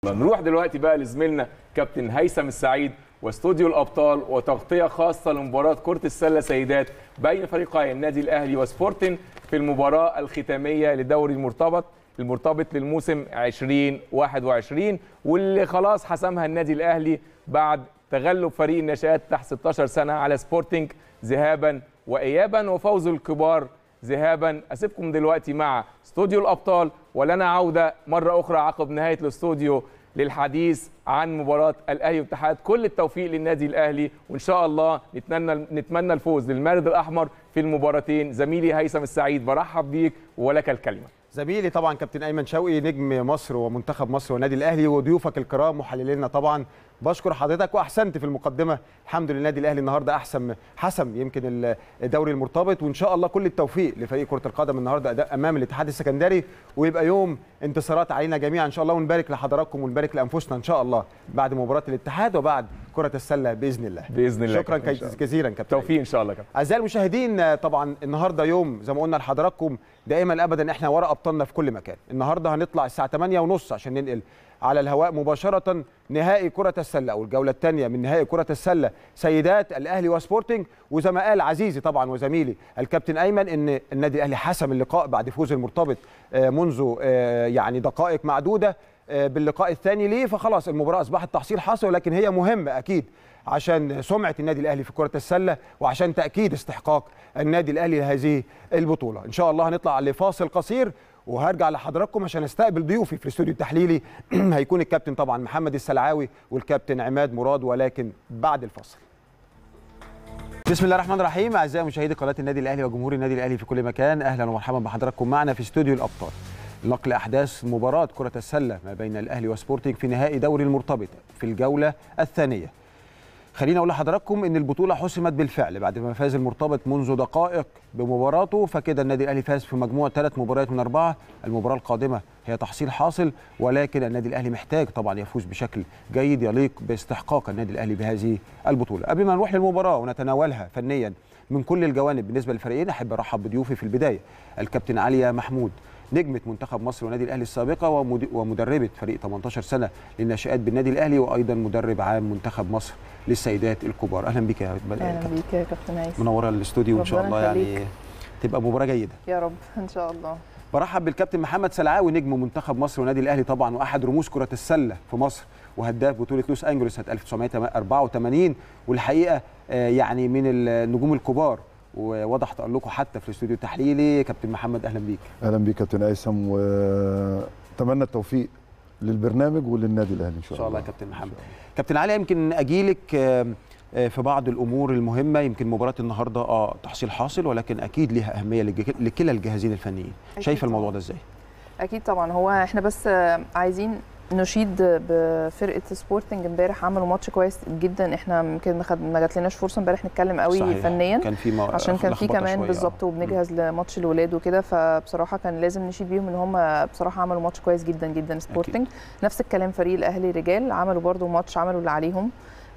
نروح دلوقتي بقى لزميلنا كابتن هيثم السعيد واستوديو الابطال وتغطيه خاصه لمباراه كره السله سيدات بين فريقي النادي الاهلي وسبورتن في المباراه الختاميه لدوري المرتبط المرتبط للموسم 2021 واللي خلاص حسمها النادي الاهلي بعد تغلب فريق الناشئات تحت 16 سنه على سبورتنج ذهابا وايابا وفوز الكبار ذهابا اسيبكم دلوقتي مع استوديو الابطال ولنا عوده مره اخرى عقب نهايه الاستوديو للحديث عن مباراه الاهلي والاتحاد كل التوفيق للنادي الاهلي وان شاء الله نتمنى نتمنى الفوز للمارد الاحمر في المباراتين زميلي هيثم السعيد برحب بيك ولك الكلمه زميلي طبعا كابتن ايمن شوقي نجم مصر ومنتخب مصر والنادي الاهلي وضيوفك الكرام محللينا طبعا بشكر حضرتك واحسنت في المقدمه الحمد لله النادي الاهلي النهارده احسن حسم يمكن الدوري المرتبط وان شاء الله كل التوفيق لفريق كره القدم النهارده اداء امام الاتحاد السكندري ويبقى يوم انتصارات علينا جميعا ان شاء الله ونبارك لحضراتكم ونبارك لانفسنا ان شاء الله بعد مباراه الاتحاد وبعد كره السله باذن الله باذن الله شكرا جزيلا كابتن توفيق ان شاء الله كابتن اعزائي المشاهدين طبعا النهارده يوم زي ما قلنا لحضراتكم دائما ابدا احنا ورا ابطالنا في كل مكان النهارده هنطلع الساعه 8:30 عشان ننقل على الهواء مباشرة نهائي كرة السلة أو الجولة الثانية من نهائي كرة السلة سيدات الأهلي وسبورتنج وزي ما قال عزيزي طبعا وزميلي الكابتن أيمن إن النادي الأهلي حسم اللقاء بعد فوز المرتبط منذ يعني دقائق معدودة باللقاء الثاني ليه فخلاص المباراة أصبحت تحصيل حاصل ولكن هي مهمة أكيد عشان سمعة النادي الأهلي في كرة السلة وعشان تأكيد استحقاق النادي الأهلي لهذه البطولة إن شاء الله هنطلع لفاصل قصير وهرجع لحضراتكم عشان استقبل ضيوفي في الاستوديو التحليلي هيكون الكابتن طبعا محمد السلعاوي والكابتن عماد مراد ولكن بعد الفاصل بسم الله الرحمن الرحيم اعزائي مشاهدي قناه النادي الاهلي وجمهور النادي الاهلي في كل مكان اهلا ومرحبا بحضراتكم معنا في استوديو الابطال نقل احداث مباراه كره السله ما بين الاهلي وسبورتنج في نهائي دوري المرتبط في الجوله الثانيه خليني اقول لحضراتكم ان البطوله حسمت بالفعل بعد ما فاز المرتبط منذ دقائق بمباراته فكده النادي الاهلي فاز في مجموعه ثلاث مباريات من اربعه المباراه القادمه هي تحصيل حاصل ولكن النادي الاهلي محتاج طبعا يفوز بشكل جيد يليق باستحقاق النادي الاهلي بهذه البطوله قبل ما نروح للمباراه ونتناولها فنيا من كل الجوانب بالنسبه للفريقين احب ارحب بضيوفي في البدايه الكابتن عليا محمود نجمة منتخب مصر والنادي الأهلي السابقة ومدربة فريق 18 سنة للناشئات بالنادي الأهلي وأيضا مدرب عام منتخب مصر للسيدات الكبار أهلا بك يا أهلا بك يا كابتن هيثم منورة الاستوديو إن شاء الله يعني تبقى مباراة جيدة يا رب إن شاء الله برحب بالكابتن محمد سلعاوي نجم منتخب مصر والنادي الأهلي طبعا وأحد رموز كرة السلة في مصر وهداف بطولة لوس أنجلوس سنة 1984 والحقيقة يعني من النجوم الكبار ووضح تألقه حتى في الاستوديو التحليلي كابتن محمد اهلا بيك اهلا بيك كابتن ايسم واتمنى التوفيق للبرنامج وللنادي الاهلي ان شاء, إن شاء الله يا كابتن محمد كابتن علي يمكن اجيلك في بعض الامور المهمه يمكن مباراه النهارده اه تحصيل حاصل ولكن اكيد ليها اهميه لكلا الجهازين الفنيين شايفه الموضوع ده ازاي اكيد طبعا هو احنا بس عايزين نشيد بفرقه سبورتنج امبارح عملوا ماتش كويس جدا احنا يمكن ما جاتلناش فرصه امبارح نتكلم قوي صحيح. فنيا كان في مو... عشان كان في كمان بالظبط وبنجهز لماتش الولاد وكده فبصراحه كان لازم نشيد بيهم ان هم بصراحه عملوا ماتش كويس جدا جدا سبورتنج أكيد. نفس الكلام فريق الاهلي رجال عملوا برده ماتش عملوا اللي عليهم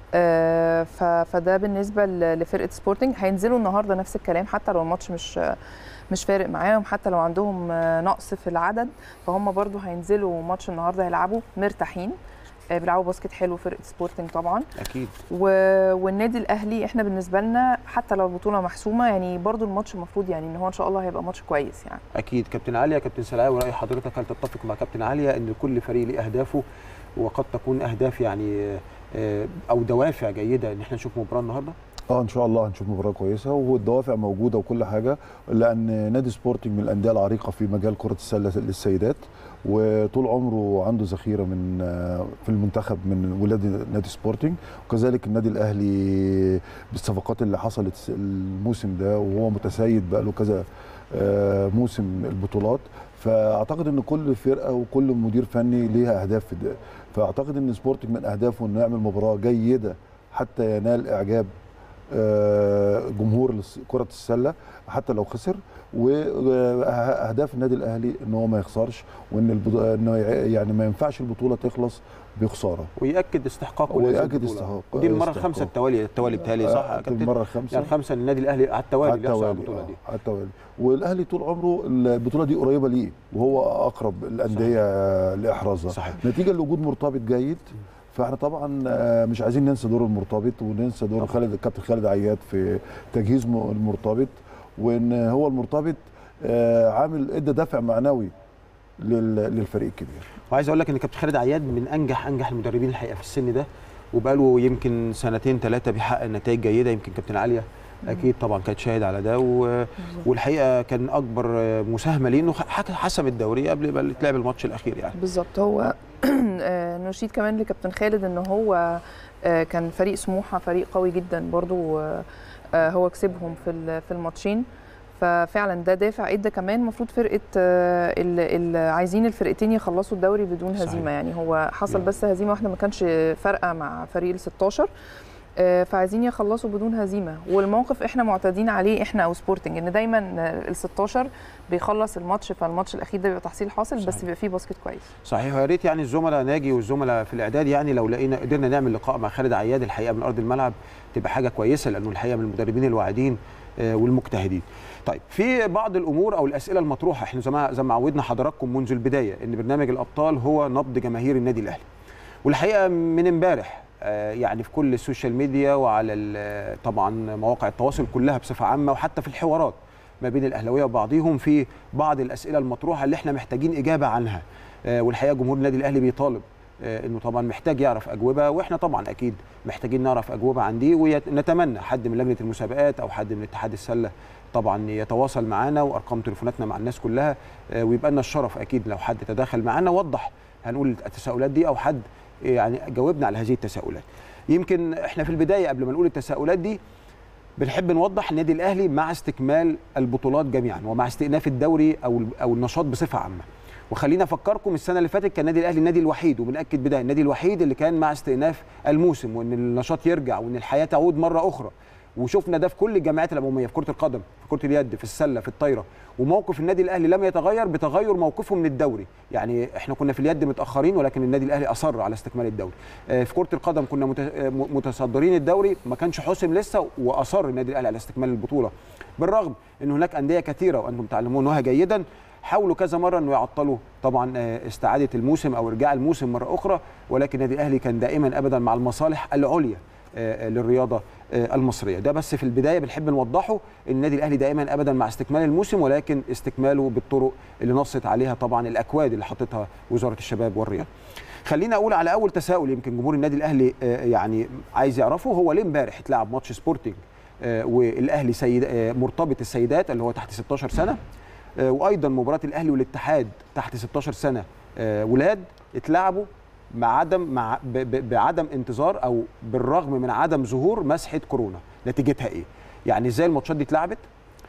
آه فده بالنسبه لفرقه سبورتنج هينزلوا النهارده نفس الكلام حتى لو الماتش مش مش فارق معاهم حتى لو عندهم نقص في العدد فهم برضو هينزلوا ماتش النهارده هيلعبوا مرتاحين بيلعبوا باسكت حلو فرقه سبورتنج طبعا اكيد و... والنادي الاهلي احنا بالنسبه لنا حتى لو البطوله محسومه يعني برضو الماتش المفروض يعني ان هو ان شاء الله هيبقى ماتش كويس يعني اكيد كابتن عليا كابتن سلاوي راي حضرتك هل تتفق مع كابتن عليا ان كل فريق ليه اهدافه وقد تكون اهداف يعني او دوافع جيده ان احنا نشوف مباراه النهارده اه ان شاء الله هنشوف مباراه كويسه والدوافع موجوده وكل حاجه لان نادي سبورتنج من الانديه العريقه في مجال كره السله للسيدات وطول عمره عنده ذخيره من في المنتخب من ولاد نادي سبورتنج وكذلك النادي الاهلي بالصفقات اللي حصلت الموسم ده وهو متسيد بقى له كذا موسم البطولات فاعتقد ان كل فرقه وكل مدير فني ليها اهداف في ده فاعتقد ان سبورتنج من اهدافه انه يعمل مباراه جيده حتى ينال اعجاب جمهور كره السله حتى لو خسر واهداف النادي الاهلي ان هو ما يخسرش وان البطو... انه يعني ما ينفعش البطوله تخلص بخساره ويأكد استحقاقه ويأكد لهذه البطولة. استحقاق- ودي المره استحقاق. الخامسه التوالي التوالي بتهيألي صح يا آه، كابتن؟ المره الخامسه يعني خمسه للنادي الاهلي على التوالي على بيحصل على التوالي البطوله آه، دي على التوالي والاهلي طول عمره البطوله دي قريبه ليه وهو اقرب الانديه آه، لاحرازها صحيح. نتيجه لوجود مرتبط جيد فاحنا طبعا آه، مش عايزين ننسى دور المرتبط وننسى دور خالد الكابتن خالد عياد في تجهيز م- المرتبط وان هو المرتبط آه، عامل ادى دافع معنوي لل- للفريق الكبير وعايز اقول لك ان كابتن خالد عياد من انجح انجح المدربين الحقيقه في السن ده وبقاله يمكن سنتين ثلاثه بيحقق نتائج جيده يمكن كابتن عليا اكيد طبعا كانت شاهد على ده و... والحقيقه كان اكبر مساهمه ليه انه ح- حسم الدوري قبل ما يتلعب الماتش الاخير يعني بالظبط هو آه، نشيد كمان لكابتن خالد ان هو آه، كان فريق سموحه فريق قوي جدا برضو آه، آه، هو كسبهم في ال- في الماتشين ففعلا ده دافع ادى كمان المفروض فرقه آه، ال- ال- عايزين الفرقتين يخلصوا الدوري بدون صحيح. هزيمه يعني هو حصل نعم. بس هزيمه واحده ما كانش فارقه مع فريق ال 16 آه، فعايزين يخلصوا بدون هزيمه والموقف احنا معتادين عليه احنا او سبورتنج ان دايما ال 16 بيخلص الماتش فالماتش الاخير ده بيبقى تحصيل حاصل بس صحيح. بيبقى فيه باسكت كويس صحيح ويا ريت يعني الزملاء ناجي والزملاء في الاعداد يعني لو لقينا قدرنا نعمل لقاء مع خالد عياد الحقيقه من ارض الملعب تبقى حاجه كويسه لانه الحقيقه من المدربين الواعدين آه، والمجتهدين. طيب في بعض الامور او الاسئله المطروحه احنا زي ما زي ما عودنا حضراتكم منذ البدايه ان برنامج الابطال هو نبض جماهير النادي الاهلي. والحقيقه من امبارح آه، يعني في كل السوشيال ميديا وعلى ال- طبعا مواقع التواصل كلها بصفه عامه وحتى في الحوارات ما بين الاهلاويه وبعضهم في بعض الاسئله المطروحه اللي احنا محتاجين اجابه عنها آه، والحقيقه جمهور النادي الاهلي بيطالب آه، انه طبعا محتاج يعرف اجوبه واحنا طبعا اكيد محتاجين نعرف اجوبه عن دي ونتمنى حد من لجنه المسابقات او حد من اتحاد السله طبعا يتواصل معانا وارقام تليفوناتنا مع الناس كلها آه، ويبقى لنا الشرف اكيد لو حد تداخل معانا وضح هنقول التساؤلات دي او حد يعني جاوبنا على هذه التساؤلات يمكن احنا في البدايه قبل ما نقول التساؤلات دي بنحب نوضح النادي الاهلي مع استكمال البطولات جميعا ومع استئناف الدوري او او النشاط بصفه عامه وخلينا افكركم السنه اللي فاتت كان النادي الاهلي النادي الوحيد وبناكد بده النادي الوحيد اللي كان مع استئناف الموسم وان النشاط يرجع وان الحياه تعود مره اخرى وشفنا ده في كل الجامعات العموميه في كره القدم في كره اليد في السله في الطايره وموقف النادي الاهلي لم يتغير بتغير موقفه من الدوري يعني احنا كنا في اليد متاخرين ولكن النادي الاهلي اصر على استكمال الدوري آه، في كره القدم كنا مت- آه، م- متصدرين الدوري ما كانش حسم لسه واصر النادي الاهلي على استكمال البطوله بالرغم ان هناك انديه كثيره وانتم تعلمونها جيدا حاولوا كذا مره انه يعطلوا طبعا آه، استعاده الموسم او ارجاع الموسم مره اخرى ولكن النادي الاهلي كان دائما ابدا مع المصالح العليا آه، آه، للرياضه آه، المصريه ده بس في البدايه بنحب نوضحه ان النادي الاهلي دائما ابدا مع استكمال الموسم ولكن استكماله بالطرق اللي نصت عليها طبعا الاكواد اللي حطتها وزاره الشباب والرياضه خلينا اقول على اول تساؤل يمكن جمهور النادي الاهلي آه، يعني عايز يعرفه هو ليه امبارح اتلعب ماتش سبورتنج آه، والاهلي سيد آه، مرتبط السيدات اللي هو تحت 16 سنه آه، وايضا مباراه الاهلي والاتحاد تحت 16 سنه آه، ولاد اتلعبوا مع عدم مع ب- ب- بعدم انتظار او بالرغم من عدم ظهور مسحه كورونا نتيجتها ايه يعني ازاي الماتشات دي اتلعبت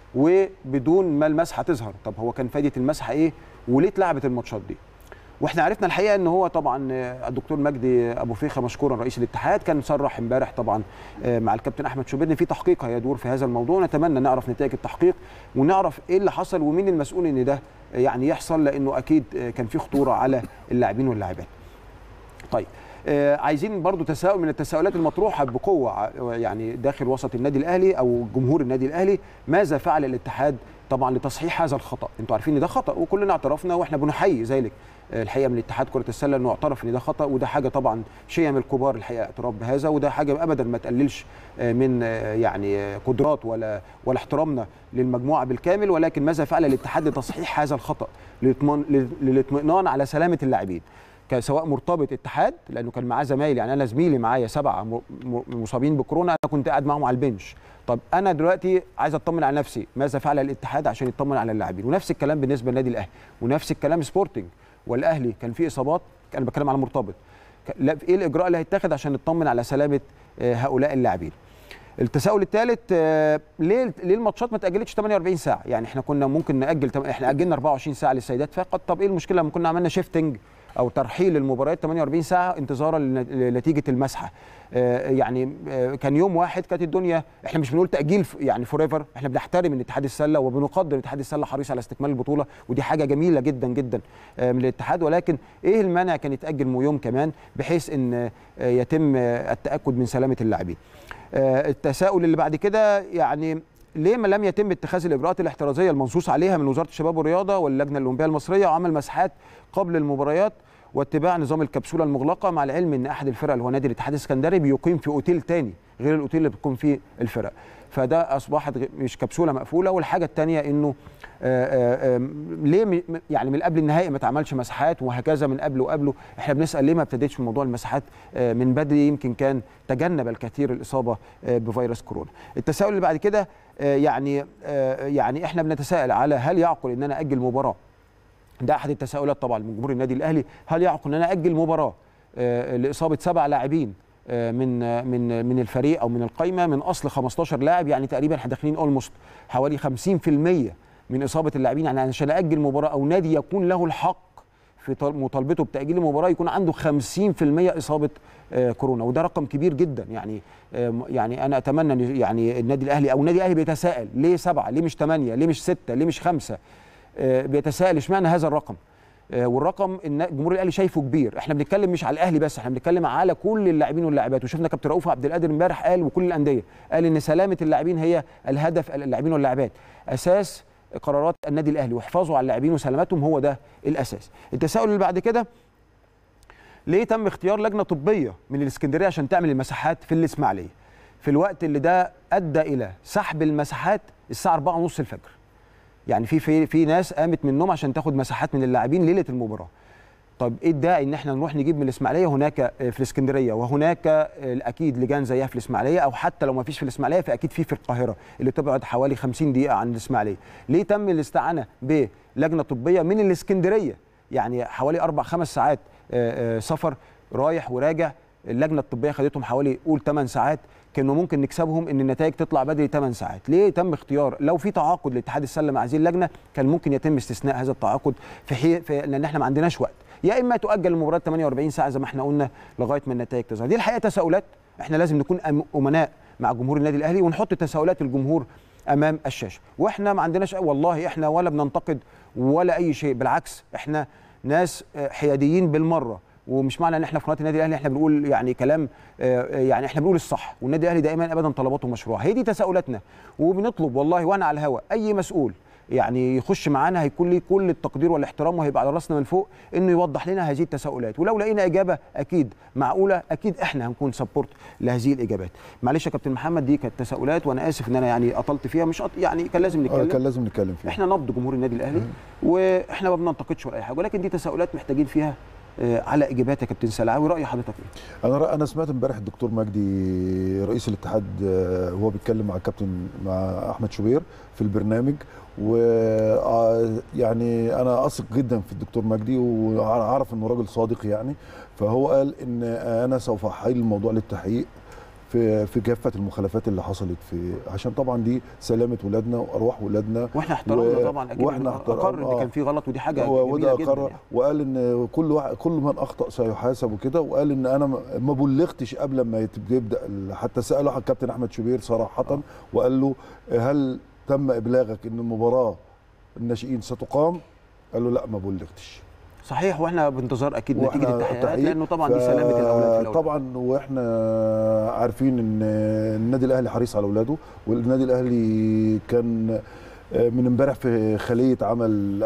وبدون ما المسحه تظهر طب هو كان فايده المسحه ايه وليه اتلعبت الماتشات دي واحنا عرفنا الحقيقه ان هو طبعا آه، الدكتور مجدي ابو فيخه مشكورا رئيس الاتحاد كان صرح امبارح طبعا آه، مع الكابتن احمد شوبير ان في تحقيق هيدور في هذا الموضوع نتمنى نعرف نتائج التحقيق ونعرف ايه اللي حصل ومين المسؤول ان ده آه، يعني يحصل لانه اكيد آه، كان في خطوره على اللاعبين واللاعبات طيب آه عايزين برضو تساؤل من التساؤلات المطروحه بقوه ع- يعني داخل وسط النادي الاهلي او جمهور النادي الاهلي ماذا فعل الاتحاد طبعا لتصحيح هذا الخطا انتوا عارفين ان ده خطا وكلنا اعترفنا واحنا بنحيي ذلك آه، الحقيقه من اتحاد كره السله انه اعترف ان ده خطا وده حاجه طبعا شيء من الكبار الحقيقه اعتراف بهذا وده حاجه ابدا ما تقللش آه، من آه، يعني آه، قدرات ولا ولا احترامنا للمجموعه بالكامل ولكن ماذا فعل الاتحاد لتصحيح هذا الخطا للاطمان- للاطمئنان على سلامه اللاعبين كان سواء مرتبط اتحاد لانه كان معاه زمايل يعني انا زميلي معايا سبعه م- م- مصابين بكورونا انا كنت قاعد معاهم على البنش طب انا دلوقتي عايز اطمن على نفسي ماذا فعل الاتحاد عشان يطمن على اللاعبين ونفس الكلام بالنسبه للنادي الاهلي ونفس الكلام سبورتنج والاهلي كان في اصابات انا بتكلم على مرتبط ك- لا- ايه الاجراء اللي هيتاخد عشان نطمن على سلامه آه، هؤلاء اللاعبين التساؤل الثالث آه، ليه ليه الماتشات ما تاجلتش 48 ساعه يعني احنا كنا ممكن ناجل تم- احنا اجلنا 24 ساعه للسيدات فقط طب ايه المشكله لما كنا عملنا شيفتنج او ترحيل المباريات 48 ساعه انتظارا لن- لنتيجه المسحه آه، يعني آه، كان يوم واحد كانت الدنيا احنا مش بنقول تاجيل ف- يعني فور ايفر احنا بنحترم ان اتحاد السله وبنقدر ان اتحاد السله حريص على استكمال البطوله ودي حاجه جميله جدا جدا آه، من الاتحاد ولكن ايه المانع كان يتاجل يوم كمان بحيث ان آه، يتم آه، التاكد من سلامه اللاعبين آه، التساؤل اللي بعد كده يعني ليه ما لم يتم اتخاذ الاجراءات الاحترازيه المنصوص عليها من وزاره الشباب والرياضه واللجنه الاولمبيه المصريه وعمل مساحات قبل المباريات واتباع نظام الكبسوله المغلقه مع العلم ان احد الفرق اللي هو نادي الاتحاد السكندري بيقيم في اوتيل تاني غير الاوتيل اللي بتقوم فيه الفرق فده اصبحت غ- مش كبسوله مقفوله والحاجه الثانيه انه آه، آه، آم، ليه م- م- يعني من قبل النهائي ما اتعملش مساحات وهكذا من قبل وقبله احنا بنسال ليه ما ابتديتش في موضوع المساحات آه، من بدري يمكن كان تجنب الكثير الاصابه آه، بفيروس كورونا التساؤل اللي بعد كده آه، يعني آه، يعني احنا بنتساءل على هل يعقل ان انا اجل مباراه ده احد التساؤلات طبعا من جمهور النادي الاهلي هل يعقل ان انا اجل مباراه آه، لاصابه سبع لاعبين آه، من آه، من من الفريق او من القايمه من اصل 15 لاعب يعني تقريبا احنا داخلين اولموست حوالي 50% من اصابه اللاعبين يعني عشان اجل مباراه او نادي يكون له الحق في طل- مطالبته بتاجيل المباراه يكون عنده 50% اصابه آه، كورونا وده رقم كبير جدا يعني آه، م- يعني انا اتمنى ان يعني النادي الاهلي او النادي الاهلي بيتساءل ليه سبعه ليه مش ثمانيه ليه مش سته ليه مش خمسه آه، بيتساءل اشمعنى هذا الرقم آه، والرقم ان الجمهور الاهلي شايفه كبير احنا بنتكلم مش على الاهلي بس احنا بنتكلم على كل اللاعبين واللاعبات وشفنا كابتن رؤوف عبد القادر امبارح قال وكل الانديه قال ان سلامه اللاعبين هي الهدف اللاعبين واللاعبات اساس قرارات النادي الاهلي وحفاظه على اللاعبين وسلامتهم هو ده الاساس التساؤل اللي بعد كده ليه تم اختيار لجنه طبيه من الاسكندريه عشان تعمل المساحات في الاسماعيليه في الوقت اللي ده ادى الى سحب المساحات الساعه 4:30 الفجر يعني في في في ناس قامت من النوم عشان تاخد مساحات من اللاعبين ليله المباراه طب ايه الداعي ان احنا نروح نجيب من الاسماعيليه هناك آه، في الاسكندريه وهناك آه، اكيد لجان زيها في الاسماعيليه او حتى لو ما فيش في الاسماعيليه فاكيد في في القاهره اللي تبعد حوالي 50 دقيقه عن الاسماعيليه ليه تم الاستعانه بلجنه طبيه من الاسكندريه يعني حوالي اربع خمس ساعات آه، آه، سفر رايح وراجع اللجنه الطبيه خدتهم حوالي قول 8 ساعات كانوا ممكن نكسبهم ان النتائج تطلع بدري 8 ساعات ليه تم اختيار لو في تعاقد لاتحاد السله مع هذه اللجنه كان ممكن يتم استثناء هذا التعاقد في حي... في لان احنا ما عندناش وقت يا اما تؤجل المباراه 48 ساعه زي ما احنا قلنا لغايه ما النتائج تظهر دي الحقيقه تساؤلات احنا لازم نكون أم- امناء مع جمهور النادي الاهلي ونحط تساؤلات الجمهور امام الشاشه واحنا ما عندناش والله احنا ولا بننتقد ولا اي شيء بالعكس احنا ناس آه، حياديين بالمره ومش معنى ان احنا في قناه النادي الاهلي احنا بنقول يعني كلام آه، يعني احنا بنقول الصح والنادي الاهلي دائما ابدا طلباته مشروعه هي دي تساؤلاتنا وبنطلب والله وانا على الهواء اي مسؤول يعني يخش معانا هيكون ليه كل التقدير والاحترام وهيبقى على راسنا من فوق انه يوضح لنا هذه التساؤلات ولو لقينا اجابه اكيد معقوله اكيد احنا هنكون سبورت لهذه الاجابات معلش يا كابتن محمد دي كانت تساؤلات وانا اسف ان انا يعني اطلت فيها مش أط... يعني كان لازم آه، نتكلم كان لازم نتكلم فيه احنا نبض جمهور النادي الاهلي واحنا ما بننتقدش ولا اي حاجه ولكن دي تساؤلات محتاجين فيها آه، على اجابات يا كابتن سلعاوي راي حضرتك ايه؟ انا رأ- انا سمعت امبارح الدكتور مجدي رئيس الاتحاد آه، وهو بيتكلم مع الكابتن مع احمد شوبير في البرنامج و آه، يعني انا اثق جدا في الدكتور مجدي واعرف انه راجل صادق يعني فهو قال ان انا سوف احيل الموضوع للتحقيق في في كافه المخالفات اللي حصلت في عشان طبعا دي سلامه ولادنا وارواح ولادنا واحنا احترمنا و- طبعا اكيد وإحنا إنه احترم- اقر ان آه. كان في غلط ودي حاجه هو جميله وده جدا قرر يعني. وقال ان كل واحد كل من اخطا سيحاسب وكده وقال ان انا ما- ما بلغتش قبل ما يت- يبدا ال- حتى ساله الكابتن احمد شوبير صراحه وقال له هل تم ابلاغك ان المباراه الناشئين ستقام؟ قال له لا ما بلغتش صحيح واحنا بانتظار اكيد نتيجه وإحنا التحقيقات التحقيق. لانه طبعا دي سلامه الاولاد في الاول طبعا واحنا عارفين ان النادي الاهلي حريص على اولاده والنادي الاهلي كان من امبارح في خليه عمل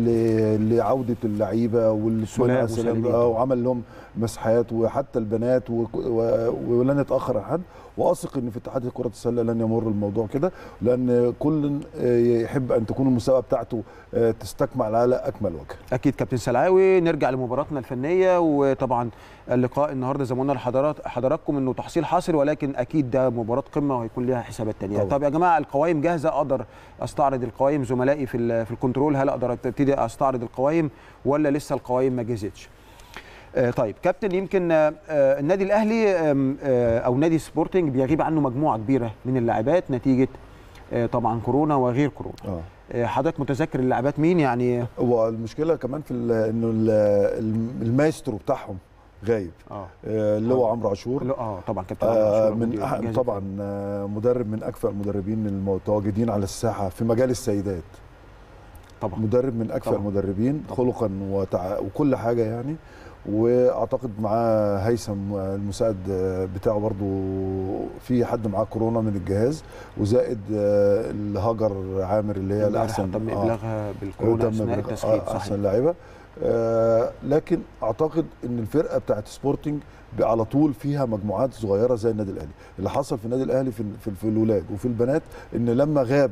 ل- لعوده اللعيبه والسؤال سلام على السلام وسالمين. آه، وعمل لهم مسحات وحتى البنات و- و- ولن يتاخر عن حد واثق ان في اتحاد كره السله لن يمر الموضوع كده لان كل يحب ان تكون المسابقه بتاعته آه، تستكمل على اكمل وجه اكيد كابتن سلعاوي نرجع لمباراتنا الفنيه وطبعا اللقاء النهارده زي ما قلنا لحضرات حضراتكم انه تحصيل حاصل ولكن اكيد ده مباراه قمه وهيكون ليها حسابات تانية طبعا. طب يا جماعه القوائم جاهزه اقدر استعرض القوائم زملائي في ال- في الكنترول هل اقدر ابتدي استعرض القوائم ولا لسه القوائم ما جهزتش آه، طيب كابتن يمكن آه، آه، النادي الاهلي آم، آه، او نادي سبورتنج بيغيب عنه مجموعه كبيره من اللاعبات نتيجه آه، طبعا كورونا وغير كورونا اه آه، حضرتك متذكر اللاعبات مين يعني هو المشكله كمان في ال- انه ال- الم- المايسترو بتاعهم غايب اه آه، اللي هو عمرو عاشور لا، اه طبعا كابتن عمرو آه عاشور من مدير أح- الجهاز طبعا آه، مدرب من اكفأ المدربين المتواجدين على الساحه في مجال السيدات طبعا مدرب من اكفأ طبعاً. المدربين طبعاً. خلقا وتع... وكل حاجه يعني واعتقد معاه هيثم آه، المساعد آه، بتاعه برضو في حد معاه كورونا من الجهاز وزائد آه، الهاجر عامر اللي هي امبارح الاحسن تم آه. ابلاغها بالكورونا تم اثناء إبلاغ- التسخين آه، صحيح احسن لاعيبه آه لكن اعتقد ان الفرقه بتاعت سبورتنج ب- على طول فيها مجموعات صغيره زي النادي الاهلي اللي حصل في النادي الاهلي في, في, في الولاد وفي البنات ان لما غاب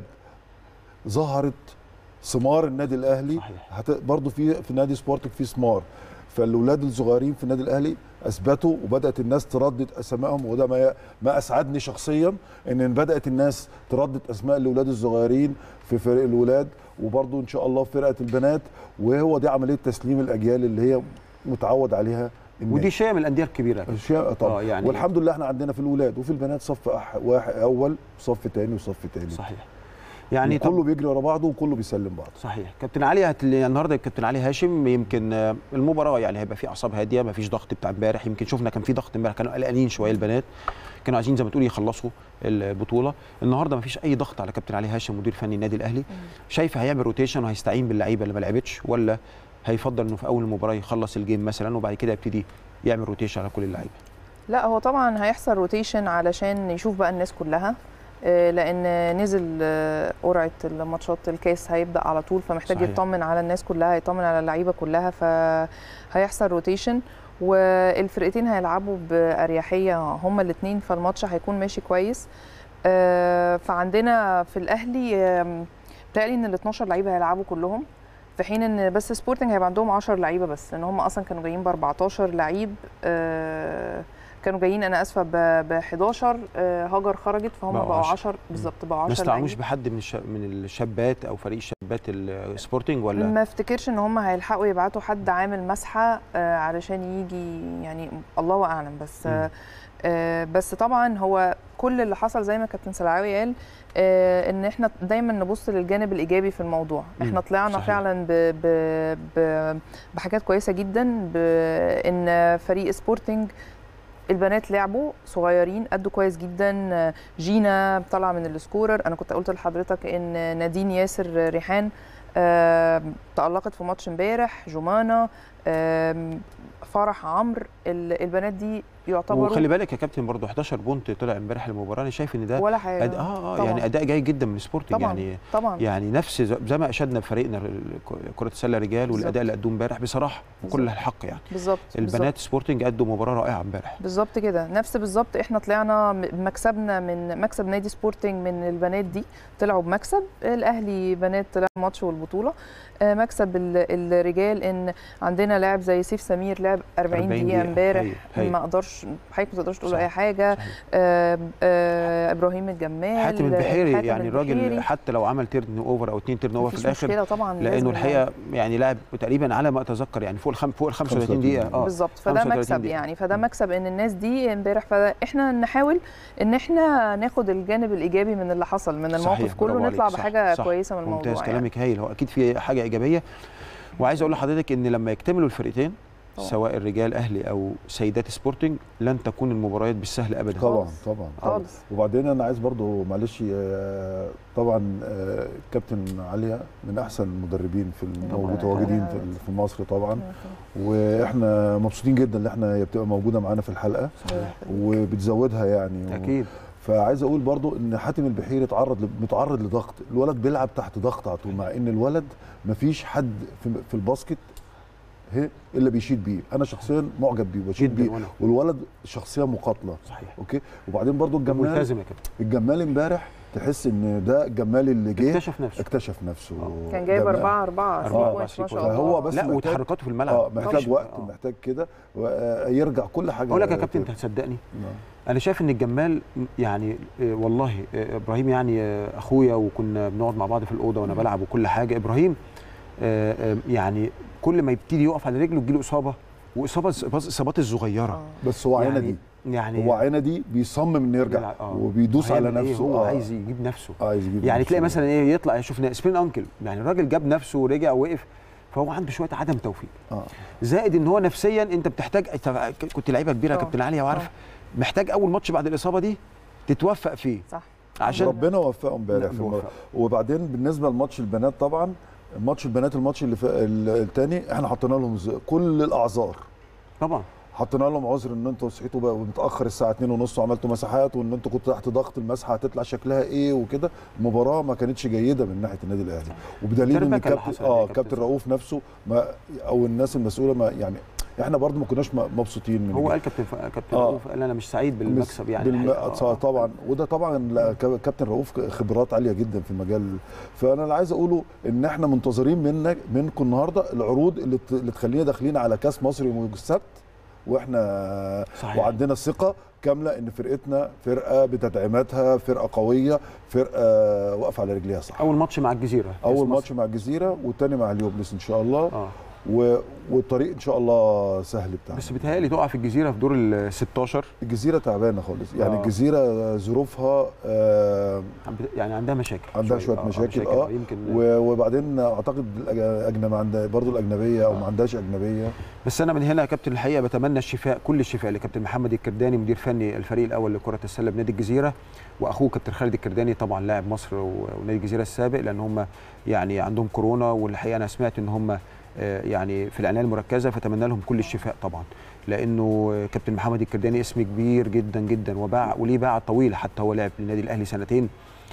ظهرت ثمار النادي الاهلي صحيح. هت... برضو في في نادي سبورتنج في ثمار فالاولاد الصغيرين في النادي الاهلي اثبتوا وبدات الناس تردد اسمائهم وده ما ما اسعدني شخصيا ان بدات الناس تردد اسماء الاولاد الصغيرين في فريق الولاد وبرضو ان شاء الله في فرقه البنات وهو دي عمليه تسليم الاجيال اللي هي متعود عليها النادي. ودي شيء من الانديه الكبيره اشياء طبعا آه، يعني- والحمد لله احنا عندنا في الولاد وفي البنات صف أح... واحد اول وصف تاني وصف تالت صحيح يعني كله طب بيجري ورا بعضه وكله بيسلم بعض صحيح كابتن علي هت... النهارده كابتن علي هاشم يمكن آه، المباراه يعني هيبقى في اعصاب هاديه ما فيش ضغط بتاع امبارح يمكن شفنا كان في ضغط امبارح كانوا قلقانين شويه البنات كانوا عايزين زي ما تقولي يخلصوا البطوله النهارده ما فيش اي ضغط على كابتن علي هاشم مدير فني النادي الاهلي شايف هيعمل روتيشن وهيستعين باللعيبه اللي ما لعبتش ولا هيفضل انه في اول المباراه يخلص الجيم مثلا وبعد كده يبتدي يعمل روتيشن على كل اللعيبه لا هو طبعا هيحصل روتيشن علشان يشوف بقى الناس كلها آه، لان نزل آه، قرعه الماتشات الكاس هيبدا على طول فمحتاج صحيح. يطمن على الناس كلها يطمن على اللعيبه كلها فهيحصل روتيشن والفرقتين هيلعبوا باريحيه هما الاثنين فالماتش هيكون ماشي كويس آه، فعندنا في الاهلي آم، بتهيألي ان ال 12 لعيبه هيلعبوا كلهم في حين ان بس سبورتنج هيبقى عندهم 10 لعيبه بس لان هم اصلا كانوا جايين ب 14 لعيب آه، كانوا جايين انا اسفه ب 11 آه، هاجر خرجت فهم بقوا بقوا 10. 10 بالظبط بقوا ما 10 استعنوش لعيب بحد من الشاب من الشابات او فريق الشابات السبورتنج ولا ما افتكرش ان هم هيلحقوا يبعتوا حد عامل مسحه آه، علشان يجي يعني الله اعلم بس آه، آه، بس طبعا هو كل اللي حصل زي ما كابتن سلعاوي قال آه، ان احنا دايما نبص للجانب الايجابي في الموضوع مم، احنا طلعنا صحيح. فعلا ب ب ب بحاجات كويسه جدا بان فريق سبورتنج البنات لعبوا صغيرين ادوا كويس جدا آه، جينا طالعه من السكورر انا كنت قلت لحضرتك ان نادين ياسر ريحان آه، تألقت في ماتش امبارح جمانة آم، فرح عمرو ال- البنات دي يعتبروا وخلي بالك يا كابتن برضه 11 بونت طلع امبارح المباراه انا شايف ان ده ولا حاجه أد... اه اه طبعاً. يعني اداء جيد جدا من سبورتنج طبعا يعني طبعا يعني نفس ز- زي ما اشدنا بفريقنا ال- كره السله رجال والاداء بالظبط. اللي ادوه امبارح بصراحه بكل بالظبط. الحق يعني بالظبط البنات سبورتنج ادوا مباراه رائعه امبارح بالظبط كده نفس بالظبط احنا طلعنا م- مكسبنا من مكسب نادي سبورتنج من البنات دي طلعوا بمكسب الاهلي بنات طلع الماتش والبطوله آه، مكسب ال- الرجال ان عندنا لاعب زي سيف سمير لعب 40 40 دقيقه دقيقة. امبارح هايل، هايل. ما اقدرش حضرتك ما تقدرش تقول صح، اي حاجه صحيح. آه، آه، ابراهيم الجمال حاتم البحيري حاتم يعني الراجل البحيري. حتى لو عمل تيرن اوفر او اتنين تيرن اوفر في مفيش الاخر مشكله طبعا لازم لانه إن- الحقيقه يعني لاعب تقريبا على ما اتذكر يعني فوق الخم فوق ال 35 دقيقه اه بالظبط فده 35 مكسب دقيقة. يعني فده مكسب ان الناس دي امبارح فاحنا نحاول ان احنا ناخد الجانب الايجابي من اللي حصل من الموقف صحيح، كله برافو نطلع عليك، صح، بحاجه صح. كويسه من الموضوع ممتاز يعني. كلامك هايل هو اكيد في حاجه ايجابيه وعايز اقول لحضرتك ان لما يكتملوا الفرقتين طبعا. سواء الرجال اهلي او سيدات سبورتنج لن تكون المباريات بالسهل ابدا طبعا خالص. طبعا طبعا خالص. وبعدين انا عايز برضو معلش آه، طبعا آه، كابتن عليا من احسن المدربين في طبعاً. المتواجدين في في مصر طبعا واحنا مبسوطين جدا ان احنا هي بتبقى موجوده معانا في الحلقه وبتزودها يعني و- اكيد فعايز اقول برضو ان حاتم البحيري اتعرض ل- متعرض لضغط الولد بيلعب تحت ضغط على طول مع ان الولد مفيش حد في, في الباسكت هي الا بيشيد بيه انا شخصيا معجب بيه وبشيد جدا بيه وانا والولد شخصيه مقاتله صحيح اوكي وبعدين برضو الجمال ملتزم يا كابتن الجمال امبارح تحس ان ده الجمال اللي جه اكتشف نفسه اكتشف نفسه كان جايب جمال. 4 4 أربعة، ما شاء أربعة، الله فهو بس لا محتاج- وتحركاته في الملعب اه محتاج طبعاً. وقت آه. محتاج كده و- يرجع كل حاجه اقول لك يا كابتن انت هتصدقني نعم. انا شايف ان الجمال يعني آه، والله آه، ابراهيم يعني آه، اخويا وكنا بنقعد مع بعض في الاوضه وانا بلعب وكل حاجه ابراهيم آه، آه، يعني كل ما يبتدي يقف على رجله تجيله اصابه واصابه الاصابات الصغيره آه. بس هو عينه دي يعني هو عينه دي بيصمم انه يرجع يلعب- آه. وبيدوس على هيعمل إيه؟ نفسه هو آه. عايز يجيب نفسه عايز يجيب يعني نفسه. تلاقي مثلا ايه يطلع شفنا سبين انكل يعني الراجل جاب نفسه ورجع ووقف فهو عنده شويه عدم توفيق اه زائد ان هو نفسيا انت بتحتاج أنت كنت لعيبه كبيره يا آه. كابتن علي وعارف آه. محتاج اول ماتش بعد الاصابه دي تتوفق فيه صح عشان ربنا وفقه امبارح لا، في المباراة. موفق. وبعدين بالنسبه لماتش البنات طبعا ماتش البنات الماتش اللي فا- ال- التاني احنا حطينا لهم ز- كل الاعذار طبعا حطينا لهم عذر ان انتوا صحيتوا بقى متاخر الساعه 2 ونص وعملتوا مساحات وان انتوا كنتوا تحت ضغط المسحه هتطلع شكلها ايه وكده المباراه ما كانتش جيده من ناحيه النادي الاهلي وبدليل ان التربكة اللي الكابتن حصل يا اه كابتن كابتن سامي. رؤوف نفسه ما او الناس المسؤوله ما يعني احنا برضو ما كناش م- مبسوطين من هو كده. قال كابتن ف... كابتن آه. رؤوف قال انا مش سعيد بالمكسب يعني بالم... الحقيقة. آه طبعا وده طبعا لا، كا- كابتن رؤوف خبرات عاليه جدا في المجال فانا اللي عايز اقوله ان احنا منتظرين منك منكم النهارده العروض اللي, ت... اللي تخلينا داخلين على كاس مصر يوم السبت واحنا صحيح. وعندنا ثقه كامله ان فرقتنا فرقه بتدعيماتها فرقه قويه فرقه واقفه على رجليها صح اول ماتش مع الجزيره كأس اول مصر. ماتش مع الجزيره والتاني مع اليوبلس ان شاء الله اه و... والطريق ان شاء الله سهل بتاعنا بس بيتهيألي تقع في الجزيره في دور ال 16 الجزيره تعبانه خالص يعني آه. الجزيره ظروفها آه يعني عندها مشاكل عندها شويه مشاكل اه يمكن و- وبعدين اعتقد الاجنبي عندها برضه الاجنبيه او ما عندهاش اجنبيه بس انا من هنا يا كابتن الحقيقه بتمنى الشفاء كل الشفاء لكابتن محمد الكرداني مدير فني الفريق الاول لكره السله بنادي الجزيره واخوه كابتن خالد الكرداني طبعا لاعب مصر و- ونادي الجزيره السابق لان هم يعني عندهم كورونا والحقيقه انا سمعت ان هم آه، يعني في العنايه المركزه فتمنى لهم كل الشفاء طبعا لانه آه، كابتن محمد الكرداني اسم كبير جدا جدا وباع وليه باع طويل حتى هو لعب للنادي الاهلي سنتين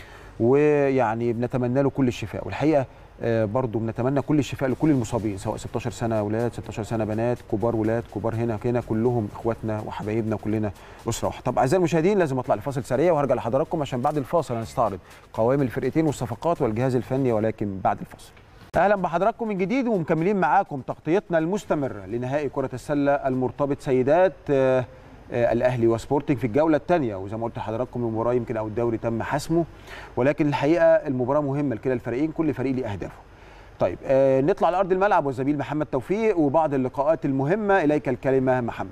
ويعني بنتمنى له كل الشفاء والحقيقه آه، برضو بنتمنى كل الشفاء لكل المصابين سواء 16 سنه اولاد 16 سنه بنات كبار ولاد كبار هنا هنا كلهم اخواتنا وحبايبنا كلنا اسره واحده طب اعزائي المشاهدين لازم اطلع لفاصل سريع وهرجع لحضراتكم عشان بعد الفاصل هنستعرض قوائم الفرقتين والصفقات والجهاز الفني ولكن بعد الفاصل اهلا بحضراتكم من جديد ومكملين معاكم تغطيتنا المستمره لنهائي كره السله المرتبط سيدات آه، آه، الاهلي وسبورتنج في الجوله الثانيه وزي ما قلت لحضراتكم المباراه يمكن او الدوري تم حسمه ولكن الحقيقه المباراه مهمه لكلا الفريقين كل فريق ليه اهدافه طيب آه نطلع لارض الملعب والزميل محمد توفيق وبعض اللقاءات المهمه اليك الكلمه محمد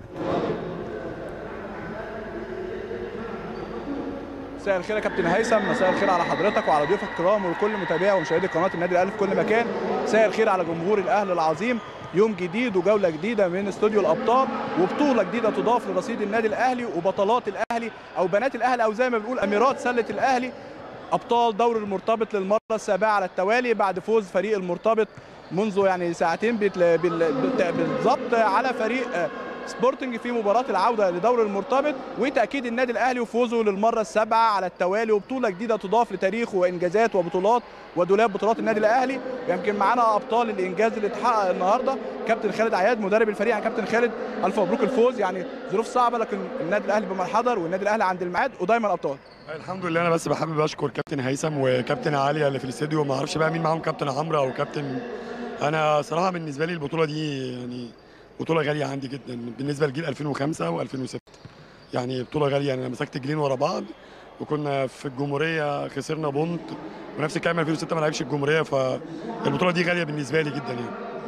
مساء الخير يا كابتن هيثم مساء الخير على حضرتك وعلى ضيوفك الكرام وكل متابعي ومشاهدي قناه النادي الاهلي في كل مكان مساء الخير على جمهور الاهلي العظيم يوم جديد وجوله جديده من استوديو الابطال وبطوله جديده تضاف لرصيد النادي الاهلي وبطلات الاهلي او بنات الاهلي او زي ما بنقول اميرات سله الاهلي ابطال دوري المرتبط للمره السابعه على التوالي بعد فوز فريق المرتبط منذ يعني ساعتين بتل- بال- بت- بالضبط على فريق آه، سبورتنج في مباراة العودة لدوري المرتبط وتأكيد النادي الأهلي وفوزه للمرة السابعة على التوالي وبطولة جديدة تضاف لتاريخه وإنجازات وبطولات ودولاب بطولات النادي الأهلي يمكن معانا أبطال الإنجاز اللي اتحقق النهاردة كابتن خالد عياد مدرب الفريق يعني كابتن خالد ألف مبروك الفوز يعني ظروف صعبة لكن النادي الأهلي بما حضر والنادي الأهلي عند الميعاد ودايما أبطال الحمد لله انا بس بحب اشكر كابتن هيثم وكابتن علي اللي في الاستديو ما اعرفش بقى مين معاهم كابتن عمرو او كابتن انا صراحه بالنسبه لي البطوله دي يعني بطوله غاليه عندي جدا بالنسبه لجيل 2005 و2006 يعني بطوله غاليه يعني انا مسكت جيلين ورا بعض وكنا في الجمهوريه خسرنا بونت ونفس الكلام 2006 ما لعبش الجمهوريه فالبطوله دي غاليه بالنسبه لي جدا يعني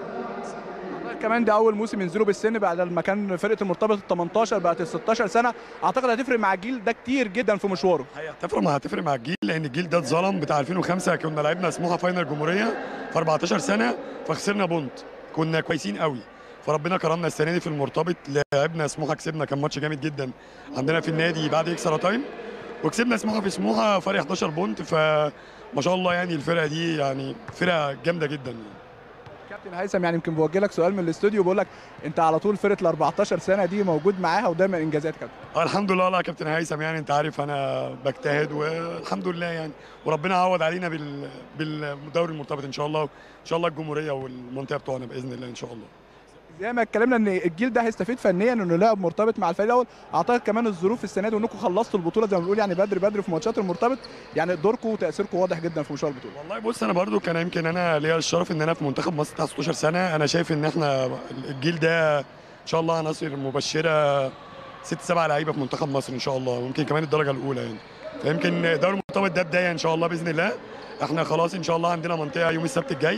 كمان ده اول موسم ينزلوا بالسن بعد ما كان فرقه المرتبط ال 18 بقت ال 16 سنه اعتقد هتفرق مع الجيل ده كتير جدا في مشواره هتفرق مع هتفرق مع الجيل لان الجيل ده اتظلم بتاع 2005 كنا لعبنا سموحه فاينل جمهوريه في 14 سنه فخسرنا بونت كنا كويسين قوي فربنا كرمنا السنه دي في المرتبط لعبنا سموحه كسبنا كان ماتش جامد جدا عندنا في النادي بعد اكسترا تايم وكسبنا سموحه في سموحه فرق 11 بونت فما شاء الله يعني الفرقه دي يعني فرقه جامده جدا يعني. كابتن هيثم يعني يمكن بوجه لك سؤال من الاستوديو بقول لك انت على طول فرقه ال 14 سنه دي موجود معاها ودايما انجازات كابتن آه، الحمد لله لا يا كابتن هيثم يعني انت عارف انا بجتهد والحمد لله يعني وربنا عوض علينا بال بالدوري المرتبط ان شاء الله ان شاء الله الجمهوريه والمنطقه بتوعنا باذن الله ان شاء الله زي ما اتكلمنا ان الجيل ده هيستفيد فنيا انه لاعب مرتبط مع الفريق الاول اعتقد كمان الظروف السنه دي وانكم خلصتوا البطوله زي ما بنقول يعني بدري بدري في ماتشات المرتبط يعني دوركم وتاثيركم واضح جدا في مشوار البطوله والله بص انا برضو كان يمكن انا ليا الشرف ان انا في منتخب مصر بتاع 16 سنه انا شايف ان احنا الجيل ده ان شاء الله عناصر مبشره ست سبع لعيبه في منتخب مصر ان شاء الله وممكن كمان الدرجه الاولى يعني فيمكن دوري المرتبط ده بدايه ان شاء الله باذن الله احنا خلاص ان شاء الله عندنا منطقه يوم السبت الجاي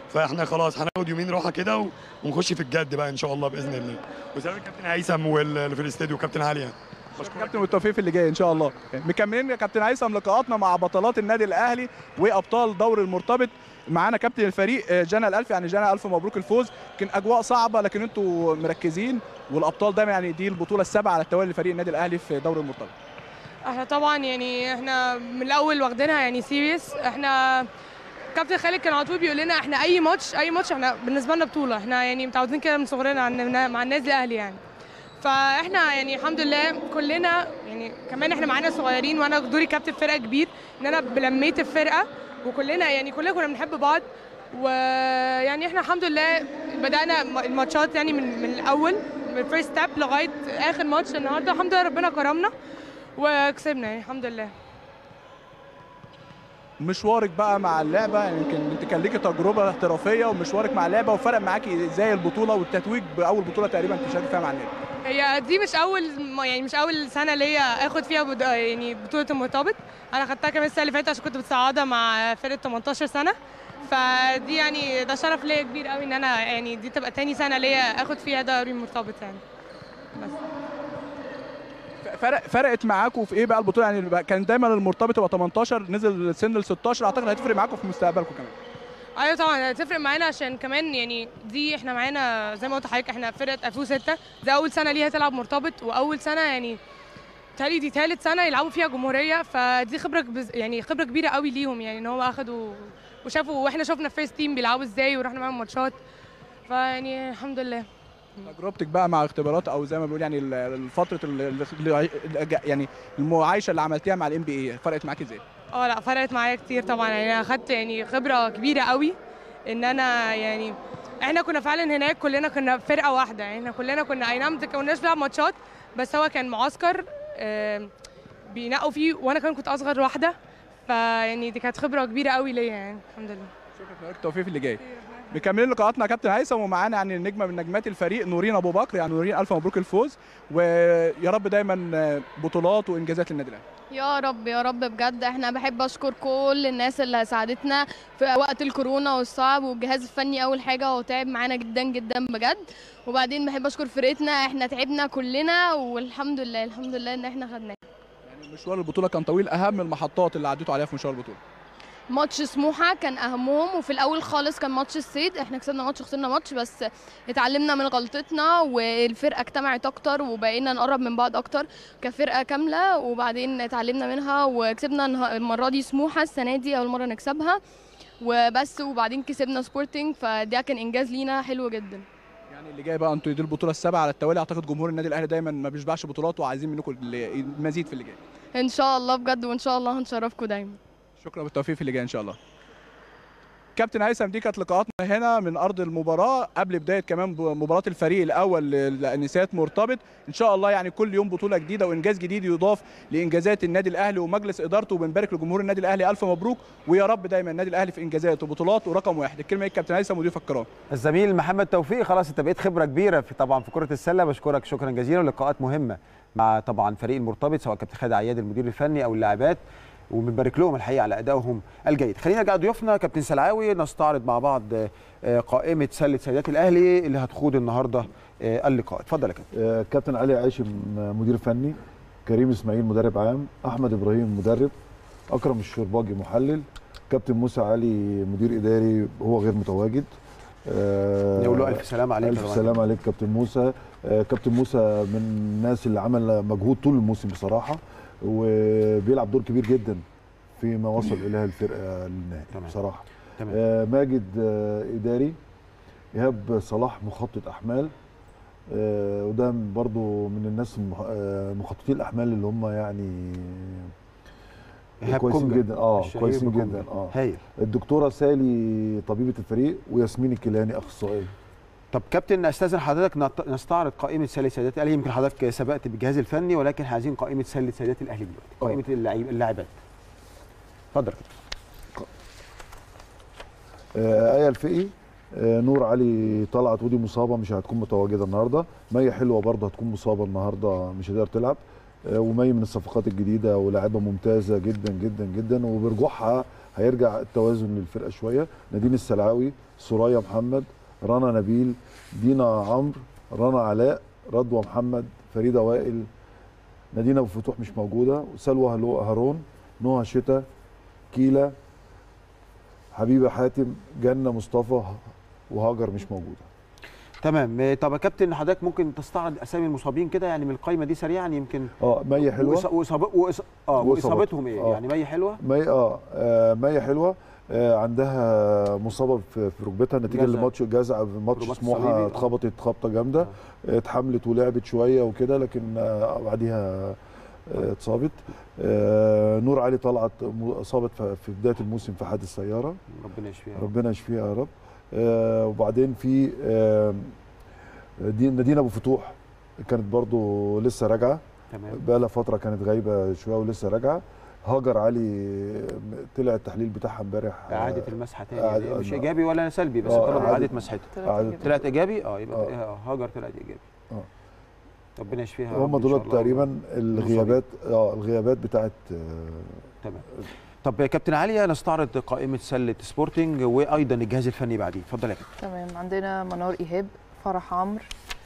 فاحنا خلاص هناخد يومين راحه كده و- ونخش في الجد بقى ان شاء الله باذن الله وسلام الكابتن هيثم واللي في الاستديو كابتن عليا كابتن والتوفيق في اللي جاي ان شاء الله مكملين يا كابتن هيثم لقاءاتنا مع بطلات النادي الاهلي وابطال دور المرتبط معانا كابتن الفريق آه، جانا الالف يعني جانا الف مبروك الفوز كان اجواء صعبه لكن انتوا مركزين والابطال دايما يعني دي البطوله السابعه على التوالي لفريق النادي الاهلي في دور المرتبط احنا طبعا يعني احنا من الاول واخدينها يعني سيريس احنا كابتن خالد كان على طول بيقول لنا احنا اي ماتش اي ماتش احنا بالنسبه لنا بطوله احنا يعني متعودين كده من صغرنا عن- مع النادي الاهلي يعني فاحنا يعني الحمد لله كلنا يعني كمان احنا معانا صغيرين وانا دوري كابتن فرقه كبير ان انا بلميت الفرقه وكلنا يعني كلنا كنا بنحب بعض ويعني احنا الحمد لله بدانا الماتشات يعني من من الاول من الفيرست ستيب لغايه اخر ماتش النهارده الحمد لله ربنا كرمنا وكسبنا يعني الحمد لله مشوارك بقى مع اللعبه يعني يمكن انت كان ليكي تجربه احترافيه ومشوارك مع اللعبه وفرق معاكي ازاي البطوله والتتويج باول بطوله تقريبا تشارك فيها مع النادي هي دي مش اول يعني مش اول سنه ليا اخد فيها بد... يعني بطوله المرتبط انا خدتها كمان السنه اللي فاتت عشان كنت متصاعده مع فرقه 18 سنه فدي يعني ده شرف ليا كبير قوي ان انا يعني دي تبقى تاني سنه ليا اخد فيها دوري مرتبط يعني بس فرق فرقت معاكم في ايه بقى البطوله يعني بقى كان دايما المرتبط يبقى 18 نزل سن ال 16 اعتقد هتفرق معاكم في مستقبلكم كمان ايوه طبعا هتفرق معانا عشان كمان يعني دي احنا معانا زي ما قلت لحضرتك احنا فرقه 2006 ده اول سنه ليها تلعب مرتبط واول سنه يعني تالي دي تالت سنه يلعبوا فيها جمهوريه فدي خبره كبز- يعني خبره كبيره قوي ليهم يعني ان هو اخدوا وشافوا واحنا شفنا فيرست تيم بيلعبوا ازاي ورحنا معاهم ماتشات فيعني الحمد لله تجربتك بقى مع اختبارات او زي ما بيقول يعني ال- الفتره ال- ال- ال- يعني المعايشه اللي عملتيها مع الام بي اي فرقت معاك ازاي؟ اه لا فرقت معايا كتير طبعا يعني انا اخدت يعني خبره كبيره قوي ان انا يعني احنا كنا فعلا هناك كلنا كنا فرقه واحده يعني احنا كلنا كنا اي نعم ما كناش بنلعب ماتشات بس هو كان معسكر آم، بينقوا فيه وانا كمان كنت اصغر واحده فيعني دي كانت خبره كبيره قوي ليا يعني الحمد لله شكرا لك التوفيق في اللي جاي مكملين لقاءاتنا يا كابتن هيثم ومعانا يعني النجمه من نجمات الفريق نورين ابو بكر يعني نورين الف مبروك الفوز ويا رب دايما بطولات وانجازات للنادي الاهلي يا رب يا رب بجد احنا بحب اشكر كل الناس اللي ساعدتنا في وقت الكورونا والصعب والجهاز الفني اول حاجه هو تعب معانا جدا جدا بجد وبعدين بحب اشكر فرقتنا احنا تعبنا كلنا والحمد لله الحمد لله ان احنا خدناه يعني مشوار البطوله كان طويل اهم المحطات اللي عديتوا عليها في مشوار البطوله ماتش سموحه كان اهمهم وفي الاول خالص كان ماتش الصيد احنا كسبنا ماتش وخسرنا ماتش بس اتعلمنا من غلطتنا والفرقه اجتمعت اكتر وبقينا نقرب من بعض اكتر كفرقه كامله وبعدين اتعلمنا منها وكسبنا النها- المره دي سموحه السنه دي اول مره نكسبها وبس وبعدين كسبنا سبورتنج فده كان انجاز لينا حلو جدا يعني اللي جاي بقى انتوا دي البطوله السابعه على التوالي اعتقد جمهور النادي الاهلي دايما ما بيشبعش بطولات وعايزين منكم اللي- المزيد في اللي جاي ان شاء الله بجد وان شاء الله هنشرفكم دايما شكرا بالتوفيق في اللي جاي ان شاء الله كابتن هيثم دي كانت لقاءاتنا هنا من ارض المباراه قبل بدايه كمان مباراه الفريق الاول للنساءات مرتبط ان شاء الله يعني كل يوم بطوله جديده وانجاز جديد يضاف لانجازات النادي الاهلي ومجلس ادارته وبنبارك لجمهور النادي الاهلي الف مبروك ويا رب دايما النادي الاهلي في انجازات وبطولات ورقم واحد الكلمه ايه كابتن هيثم وضيوف الكرام الزميل محمد توفيق خلاص انت بقيت خبره كبيره في طبعا في كره السله بشكرك شكرا جزيلا ولقاءات مهمه مع طبعا فريق المرتبط سواء كابتن خالد عياد المدير الفني او اللاعبات وبنبارك لهم الحقيقه على ادائهم الجيد خلينا نرجع ضيوفنا كابتن سلعاوي نستعرض مع بعض آه، قائمه سله سيدات الاهلي اللي هتخوض النهارده آه، اللقاء اتفضل يا كابتن آه، كابتن علي عاشم آه، مدير فني كريم اسماعيل مدرب عام احمد ابراهيم مدرب اكرم الشرباجي محلل كابتن موسى علي مدير اداري هو غير متواجد آه، نقول له الف سلامه عليك الف طبعاً. سلام عليك كابتن موسى آه، كابتن موسى من الناس اللي عمل مجهود طول الموسم بصراحه وبيلعب دور كبير جدا فيما وصل اليه الفرقه للنهائي تمام. بصراحه تمام آه، ماجد آه، اداري ايهاب صلاح مخطط احمال آه، وده برضو من الناس المخ- آه، مخططين الاحمال اللي هم يعني إيهاب كويسين كونجا. جدا اه الشهير كويسين بكونجا. جدا اه هايل الدكتوره سالي طبيبه الفريق وياسمين الكيلاني اخصائيه طب كابتن استاذن حضرتك نط- نستعرض قائمه سله سيدات الاهلي يمكن حضرتك سبقت بالجهاز الفني ولكن عايزين قائمه سله سيدات الاهلي دلوقتي آه. قائمه اللعيب اللاعبات اتفضل يا كابتن. آه، آية الفقي آه، نور علي طلعت ودي مصابه مش هتكون متواجده النهارده مي حلوه برضه هتكون مصابه النهارده مش هتقدر تلعب آه، ومي من الصفقات الجديده ولاعيبه ممتازه جدا جدا جدا وبرجوعها هيرجع التوازن للفرقه شويه نادين السلعاوي سوريا محمد رنا نبيل دينا عمرو رنا علاء رضوى محمد فريده وائل نادين ابو فتوح مش موجوده وسلوى هلو- هارون نهى شتا كيلا حبيبه حاتم جنه مصطفى وهاجر مش موجوده تمام آه، طب يا كابتن حضرتك ممكن تستعرض اسامي المصابين كده يعني من القائمه دي سريعا يمكن اه مي حلوه وإص- وإصاب... وإص... اه وإصابات. واصابتهم ايه آه. يعني مي حلوه مي اه, آه مي حلوه آه عندها مصابه في في ركبتها نتيجه جزع. لماتش جزع في ماتش رباط سموحه صليبي، آه. اتخبطت خبطه جامده آه، اتحملت ولعبت شويه وكده لكن آه بعديها آه، اتصابت آه نور علي طلعت م- اصابت في في بدايه الموسم في حادث سياره ربنا يشفيها ربنا يشفيها يا رب آه وبعدين في آه دي نادين ابو فتوح كانت برضو لسه راجعه تمام بقى لها فتره كانت غايبه شويه ولسه راجعه هاجر علي طلع التحليل بتاعها امبارح اعاده المسحه تاني إعادة- يعني مش آه. ايجابي ولا سلبي بس آه، طلب إعادة- اعاده مسحتها قعدت- طلعت ايجابي اه يبقى آه. آه، هاجر طلعت ايجابي آه. ربنا يشفيها يا هم رب إن شاء دول الله. تقريبا الغيابات اه الغيابات بتاعت آه، تمام طب يا كابتن علي نستعرض قائمه سله سبورتنج وايضا الجهاز الفني بعديه اتفضل يا كابتن تمام عندنا منار ايهاب فرح عمرو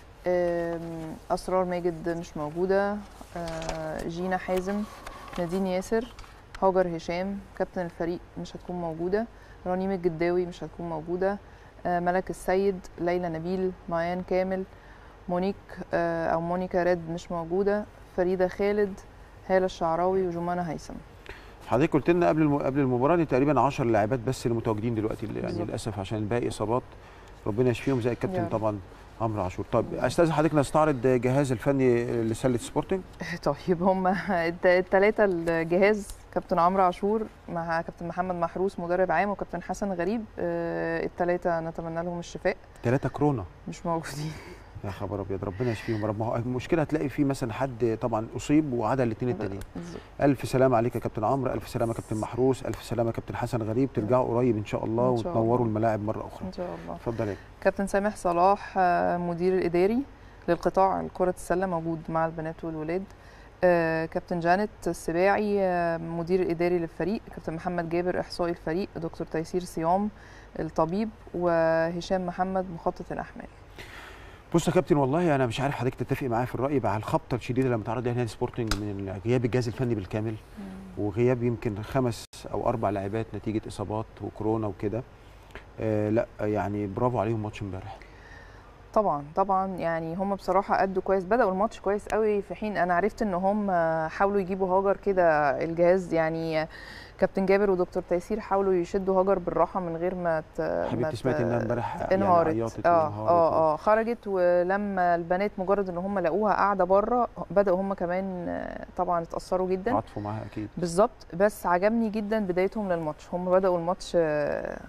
آم، اسرار ماجد مش موجوده آه، جينا حازم نادين ياسر هاجر هشام كابتن الفريق مش هتكون موجوده رنيم الجداوي مش هتكون موجوده آه، ملك السيد ليلى نبيل معيان كامل مونيك آه، او مونيكا ريد مش موجوده فريده خالد هاله الشعراوي وجمانه هيثم حضرتك قلت لنا قبل الم... قبل المباراه دي تقريبا 10 لاعبات بس اللي متواجدين دلوقتي اللي يعني بالظبط. للاسف عشان الباقي اصابات ربنا يشفيهم زي الكابتن يا رب. طبعا عمرو عاشور طب استاذ حضرتك نستعرض جهاز الفني لسله سبورتنج طيب هم الثلاثة الجهاز كابتن عمرو عاشور مع كابتن محمد محروس مدرب عام وكابتن حسن غريب الثلاثة نتمنى لهم الشفاء ثلاثه كورونا مش موجودين يا خبر ابيض ربنا يشفيهم يا رب ما هو المشكله هتلاقي في مثلا حد طبعا اصيب وعدا الاثنين التانيين بالظبط. الف سلامه عليك يا كابتن عمرو الف سلامه يا كابتن محروس الف سلامه يا كابتن حسن غريب ترجعوا قريب ان شاء الله إن شاء وتنوروا الله. الملاعب مره اخرى ان شاء الله اتفضل يا كابتن سامح صلاح آه، مدير الإداري للقطاع كرة السلة موجود مع البنات والولاد آه، كابتن جانت السباعي آه، مدير الإداري للفريق كابتن محمد جابر إحصائي الفريق دكتور تيسير صيام الطبيب وهشام محمد مخطط الأحمال بص يا كابتن والله انا مش عارف حضرتك تتفق معايا في الراي مع الخبطه الشديده اللي متعرض لها نادي سبورتنج من غياب الجهاز الفني بالكامل وغياب يمكن خمس او اربع لاعبات نتيجه اصابات وكورونا وكده آه لا يعني برافو عليهم ماتش امبارح طبعا طبعا يعني هم بصراحه ادوا كويس بداوا الماتش كويس قوي في حين انا عرفت ان هم حاولوا يجيبوا هاجر كده الجهاز يعني كابتن جابر ودكتور تيسير حاولوا يشدوا هاجر بالراحه من غير ما ت... ما حبيبتي ت- سمعت انها امبارح يعني انهارت عيطت اه وانهارت اه اه خرجت ولما البنات مجرد ان هم لقوها قاعده بره بداوا هم كمان آه، طبعا اتاثروا جدا عطفوا معاها اكيد بالظبط بس عجبني جدا بدايتهم للماتش هم بداوا الماتش آه،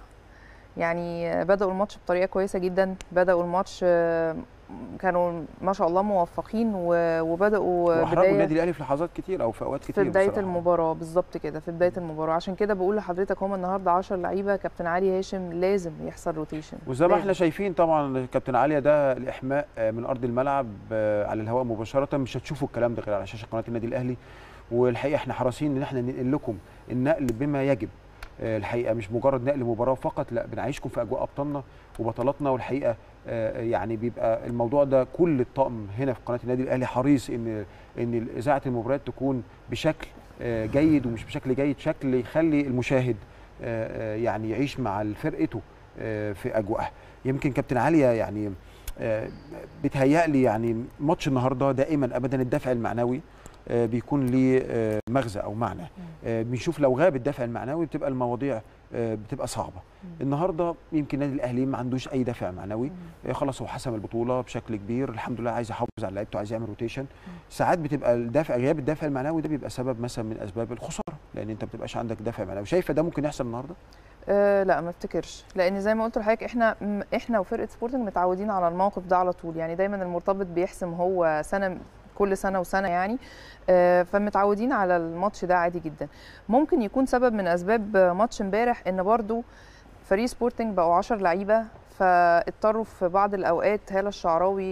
يعني آه، بداوا الماتش بطريقه كويسه جدا بداوا الماتش آه، كانوا ما شاء الله موفقين و- وبداوا واحرجوا بدايه النادي الاهلي في لحظات كتير او في اوقات كتير في بدايه بصراحة. المباراه بالظبط كده في بدايه المباراه عشان كده بقول لحضرتك هم النهارده 10 لعيبه كابتن علي هاشم لازم يحصل روتيشن وزي ما احنا لازم. شايفين طبعا كابتن عليا ده الاحماء آه، من ارض الملعب آه، على الهواء مباشره مش هتشوفوا الكلام ده غير على شاشه قناه النادي الاهلي والحقيقه احنا حريصين ان احنا ننقل لكم النقل بما يجب آه، الحقيقه مش مجرد نقل مباراه فقط لا بنعيشكم في اجواء ابطالنا وبطلاتنا والحقيقه آه، يعني بيبقى الموضوع ده كل الطاقم هنا في قناه النادي الاهلي حريص ان ان اذاعه المباريات تكون بشكل آه، جيد ومش بشكل جيد شكل يخلي المشاهد آه، آه، يعني يعيش مع فرقته آه، في اجواءها يمكن كابتن عليا يعني آه، بتهيألي يعني ماتش النهارده دائما ابدا الدفع المعنوي آه، بيكون ليه آه، مغزى او معنى آه، بنشوف لو غاب الدفع المعنوي بتبقى المواضيع آه، بتبقى صعبه النهارده يمكن النادي الاهلي ما عندوش اي دافع معنوي آه، خلاص هو حسم البطوله بشكل كبير الحمد لله عايز يحافظ على لعيبته عايز يعمل روتيشن ساعات بتبقى الدافع غياب الدافع المعنوي ده بيبقى سبب مثلا من اسباب الخساره لان انت ما بتبقاش عندك دافع معنوي شايفه ده ممكن يحصل النهارده أه لا ما افتكرش لان زي ما قلت لحضرتك احنا م- احنا وفرقه سبورتنج متعودين على الموقف ده على طول يعني دايما المرتبط بيحسم هو سنه كل سنه وسنه يعني أه فمتعودين على الماتش ده عادي جدا ممكن يكون سبب من اسباب ماتش امبارح ان برضو فريق سبورتنج بقوا 10 لعيبه فاضطروا في بعض الاوقات هاله الشعراوي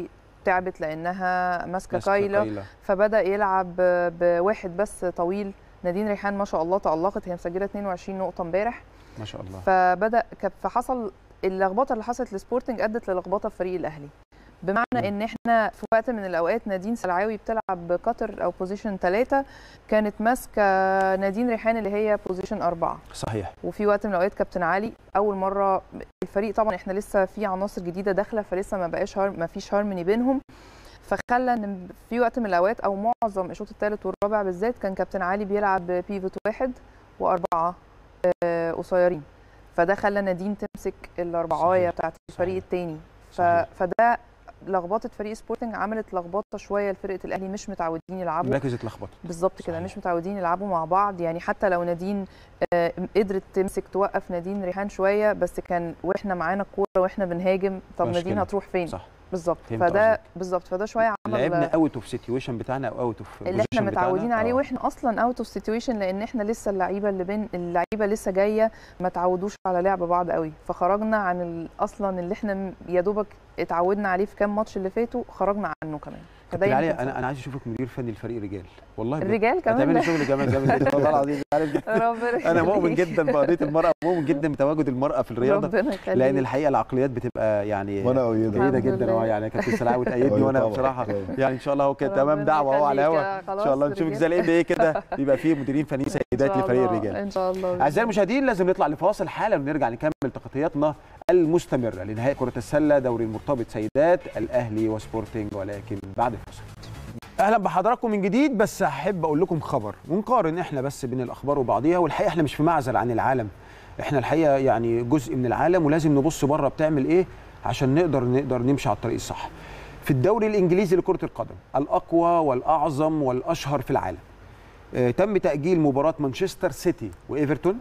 تعبت لانها ماسكه ماسكة كايلا كايلا. فبدا يلعب ب- بواحد بس طويل نادين ريحان ما شاء الله تالقت هي مسجله 22 نقطه امبارح ما شاء الله فبدا كان- فحصل اللخبطه اللي حصلت لسبورتنج ادت للخبطه في فريق الاهلي بمعنى ان احنا في وقت من الاوقات نادين سلعاوي بتلعب بقطر او بوزيشن ثلاثة كانت ماسكه نادين ريحان اللي هي بوزيشن أربعة صحيح وفي وقت من الاوقات كابتن علي اول مره الفريق طبعا احنا لسه في عناصر جديده داخله فلسه ما بقاش هار ما فيش هارموني بينهم فخلى ان في وقت من الاوقات او معظم الشوط الثالث والرابع بالذات كان كابتن علي بيلعب بيفوت واحد واربعه آه، قصيرين فده خلى نادين تمسك الاربعايه صحيح. بتاعت الفريق صحيح. الثاني ف... صحيح. فده لخبطه فريق سبورتنج عملت لخبطه شويه لفرقه الاهلي مش متعودين يلعبوا المراكز اتلخبطت بالظبط كده صحيح. مش متعودين يلعبوا مع بعض يعني حتى لو نادين آه، قدرت تمسك توقف نادين ريحان شويه بس كان واحنا معانا الكوره واحنا بنهاجم طب مشكلة. نادين هتروح فين صح بالظبط فهمت فده قصدك. بالظبط فده شويه عمل لعبنا اوت اوف سيتويشن بتاعنا او اوت اوف اللي احنا متعودين عليه واحنا اصلا اوت اوف سيتويشن لان احنا لسه اللعيبه اللي بين اللعيبه لسه جايه ما تعودوش على لعب بعض قوي فخرجنا عن ال- اصلا اللي احنا م- يا دوبك اتعودنا عليه في كام ماتش اللي فاتوا خرجنا عنه كمان فده كابتن علي يمكن انا انا عايز اشوفك مدير فني لفريق رجال والله بجد. الرجال هتعملي كمان شغل جامد جامد جدا والله العظيم عارف جدا. ربنا انا مؤمن يخليك. جدا بقضيه المراه مؤمن جدا بتواجد المراه في الرياضه ربنا يخليك لان الحقيقه العقليات بتبقى يعني وانا اؤيدك جيده الحمد جدا لله. اه يعني كابتن سلاوي تأيدني أيوة وانا طبعاً. بصراحه طبعاً. يعني ان شاء الله هو كده تمام ربنا دعوه اهو على يخليك الهوا يا ان خلاص شاء الله نشوفك رجال. زي الام بي كده يبقى فيه مديرين فنيين إن سيدات شاء لفريق الله، الرجال ان شاء الله اعزائي المشاهدين لازم نطلع لفاصل حالا ونرجع نكمل تغطياتنا المستمره لنهائي كره السله دوري المرتبط سيدات الاهلي وسبورتنج ولكن بعد الفاصل اهلا بحضراتكم من جديد بس احب اقول لكم خبر ونقارن احنا بس بين الاخبار وبعضيها والحقيقه احنا مش في معزل عن العالم احنا الحقيقه يعني جزء من العالم ولازم نبص بره بتعمل ايه عشان نقدر نقدر نمشي على الطريق الصح في الدوري الانجليزي لكره القدم الاقوى والاعظم والاشهر في العالم آه، تم تاجيل مباراه مانشستر سيتي وايفرتون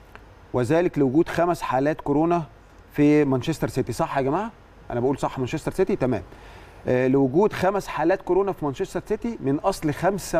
وذلك لوجود خمس حالات كورونا في مانشستر سيتي صح يا جماعه انا بقول صح مانشستر سيتي تمام آه، لوجود خمس حالات كورونا في مانشستر سيتي من اصل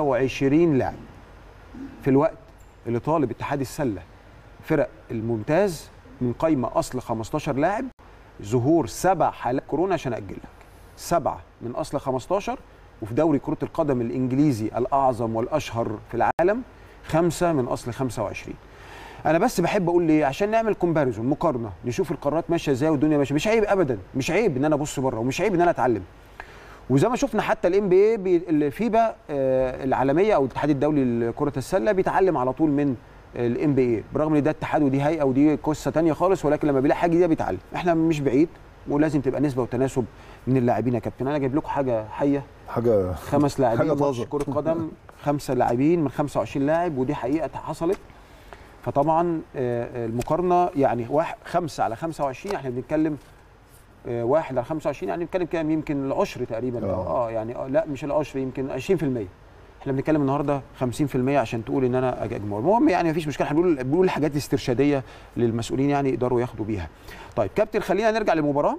25 لاعب في الوقت اللي طالب اتحاد السله فرق الممتاز من قايمه اصل 15 لاعب ظهور سبع حالات كورونا عشان اجل لك سبعه من اصل 15 وفي دوري كره القدم الانجليزي الاعظم والاشهر في العالم خمسه من اصل 25 انا بس بحب اقول ليه عشان نعمل كومباريزون مقارنه نشوف القارات ماشيه ازاي والدنيا ماشيه مش عيب ابدا مش عيب ان انا ابص بره ومش عيب ان انا اتعلم وزي ما شفنا حتى الام بي اي الفيبا آه، العالميه او الاتحاد الدولي لكره السله بيتعلم على طول من الام بي اي برغم ان ده اتحاد ودي هيئه ودي قصه تانية خالص ولكن لما بيلاقي حاجه جديده بيتعلم احنا مش بعيد ولازم تبقى نسبه وتناسب من اللاعبين يا كابتن انا جايب لكم حاجه حيه حاجه خمس لاعبين حاجة ماتش طازة. كرة قدم خمسة لاعبين من 25 لاعب ودي حقيقة حصلت فطبعا آه، المقارنة يعني واحد خمسة على 25 احنا بنتكلم آه، واحد على 25 يعني بنتكلم كام يمكن العشر تقريبا اه, آه. آه يعني آه لا مش العشر يمكن 20% احنا بنتكلم النهارده 50% عشان تقول ان انا اجي اجمع المهم يعني مفيش مشكله احنا بنقول بنقول حاجات استرشاديه للمسؤولين يعني يقدروا ياخدوا بيها طيب كابتن خلينا نرجع للمباراه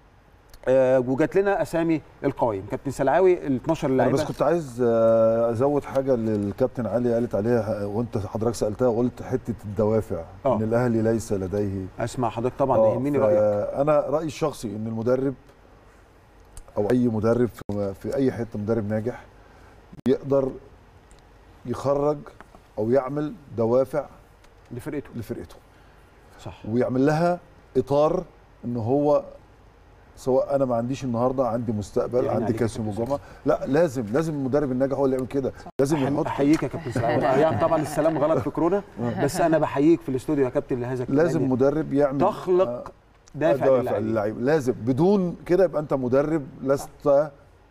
آه وجات لنا اسامي القوائم كابتن سلعاوي ال 12 انا لاعب بس كنت عايز آه، ازود حاجه للكابتن علي قالت عليها وانت حضرتك سالتها وقلت حته الدوافع آه. ان الاهلي ليس لديه اسمع حضرتك طبعا آه، يهمني رايك انا رايي الشخصي ان المدرب او اي مدرب في- في اي حته مدرب ناجح يقدر يخرج او يعمل دوافع لفرقته لفرقته صح ويعمل لها اطار ان هو سواء انا ما عنديش النهارده عندي مستقبل يعني عندي عليك كاس يا يوم كابتن الجمعه لا لازم لازم المدرب الناجح هو اللي يعمل كده لازم أحب- يحط احييك يا كابتن سلام يعني طبعا السلام غلط في كورونا بس انا بحييك في الاستوديو يا كابتن لهذا الكلام لازم يعني مدرب يعمل تخلق دافع دوافع للاعبين للعيب لازم بدون كده يبقى انت مدرب لست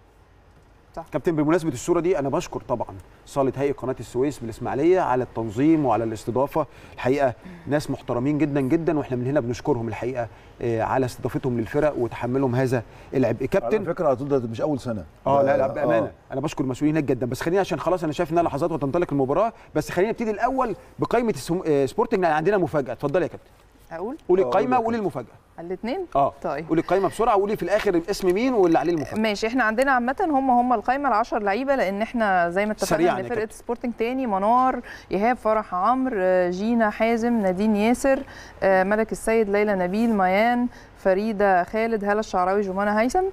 كابتن بمناسبه الصوره دي انا بشكر طبعا صاله هيئه قناه السويس بالاسماعيليه على التنظيم وعلى الاستضافه الحقيقه ناس محترمين جدا جدا واحنا من هنا بنشكرهم الحقيقه آه، على استضافتهم للفرق وتحملهم هذا العبء على كابتن فكره على طول ده مش اول سنه اه ده- لا لا بامانه آه. انا بشكر المسؤولين هناك جدا بس خلينا عشان خلاص انا شايف انها لحظات وتنطلق المباراه بس خلينا نبتدي الاول بقائمه السم... آه، سبورتنج لان عندنا مفاجاه اتفضلي يا كابتن اقول قولي آه، القائمه قولي يا وقولي المفاجاه الاثنين اه طيب قولي القائمه بسرعه وقولي في الاخر اسم مين واللي عليه المفاجاه ماشي احنا عندنا عامة هم هم القايمة ال 10 لعيبة لأن احنا زي ما سريعاً اتفقنا يا ان فرقة كابتن. سبورتنج تاني منار إيهاب فرح عمرو آه، جينا حازم نادين ياسر آه، ملك السيد ليلى نبيل ميان فريدة خالد هالة الشعراوي جمانة هيثم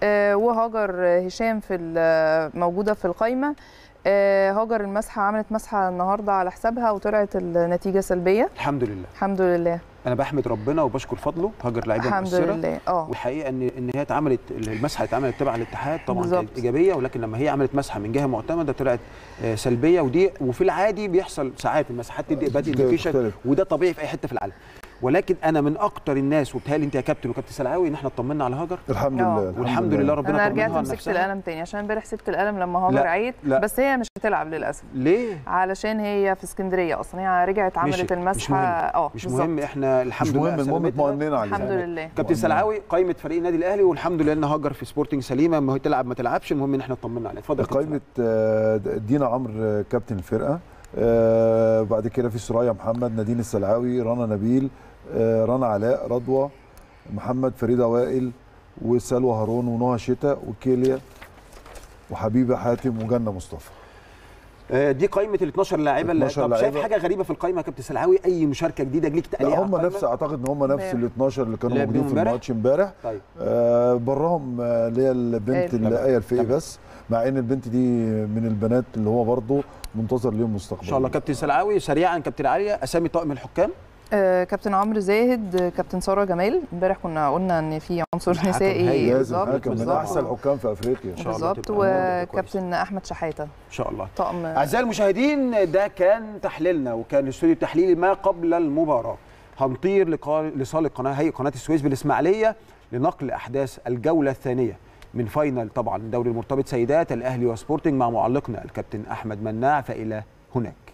آه، وهاجر هشام في ال- موجوده في القايمه آه، هاجر المسحه عملت مسحه النهارده على حسابها وطلعت النتيجه سلبيه الحمد لله الحمد لله انا بحمد ربنا وبشكر فضله هاجر لعيبه الحمد مؤثره لله اه والحقيقه ان ان هي اتعملت المسحه اتعملت تبع الاتحاد طبعا بالظبط. كانت ايجابيه ولكن لما هي عملت مسحه من جهه معتمده طلعت آه، سلبيه ودي وفي العادي بيحصل ساعات المساحات تدي باد انديكيشن بتختلف. وده طبيعي في اي حته في العالم ولكن انا من اكتر الناس وبتهيألي انت يا كابتن وكابتن سلعاوي ان احنا اطمنا على هاجر الحمد آه. لله والحمد لله ربنا انا رجعت طمنها عن مسكت نفسها. القلم تاني عشان امبارح سبت القلم لما هاجر لا، عيت لا. بس هي مش هتلعب للاسف ليه؟ علشان هي في اسكندريه اصلا هي رجعت عملت ماشي. المسحه مش مهم اه مش بالظبط. مهم احنا الحمد مش لله مهم المهم سلامتها. اطمئننا عليه الحمد لله كابتن سلعاوي قائمه فريق النادي الاهلي والحمد لله ان هاجر في سبورتنج سليمه ما هي تلعب ما تلعبش المهم ان احنا اطمنا عليها اتفضل يا كابتن قائمه آه، دينا عمرو آه، كابتن الفرقه آه، بعد كده في سرايا محمد نادين السلعاوي رنا نبيل آه، رنا علاء رضوى محمد فريده وائل وسلوى هارون ونهى شتاء وكيليا وحبيبه حاتم وجنه مصطفى آه، دي قائمه ال 12 لاعيبه اللي 12 طب شايف لاعيبة. حاجه غريبه في القائمه يا كابتن سلعاوي اي مشاركه جديده ليك لا تقليها هم نفس اعتقد ان هم نفس ال 12 اللي كانوا اللي موجودين في قبلهم امبارح؟ الماتش امبارح طيب آه براهم آه، اللي هي البنت آية. اللي ايه الفقي تمام. بس مع ان البنت دي من البنات اللي هو برضه منتظر ليهم مستقبل ان شاء الله كابتن سلعاوي سريعا كابتن عليا اسامي طاقم الحكام آه، كابتن عمرو زاهد آه، كابتن ساره جمال امبارح كنا قلنا ان في عنصر الحكم نسائي هايل. لازم بالظبط حكم من بالظبط. احسن الحكام في افريقيا شاء الله بالظبط تبقى أمورك وكابتن احمد شحاته ان شاء الله طقم اعزائي المشاهدين ده كان تحليلنا وكان الاستوديو التحليلي ما قبل المباراه هنطير لقا- لصاله قناه هيئه قناه السويس بالاسماعيليه لنقل احداث الجوله الثانيه من فاينل طبعا دوري المرتبط سيدات الاهلي وسبورتنج مع معلقنا الكابتن احمد مناع فالى هناك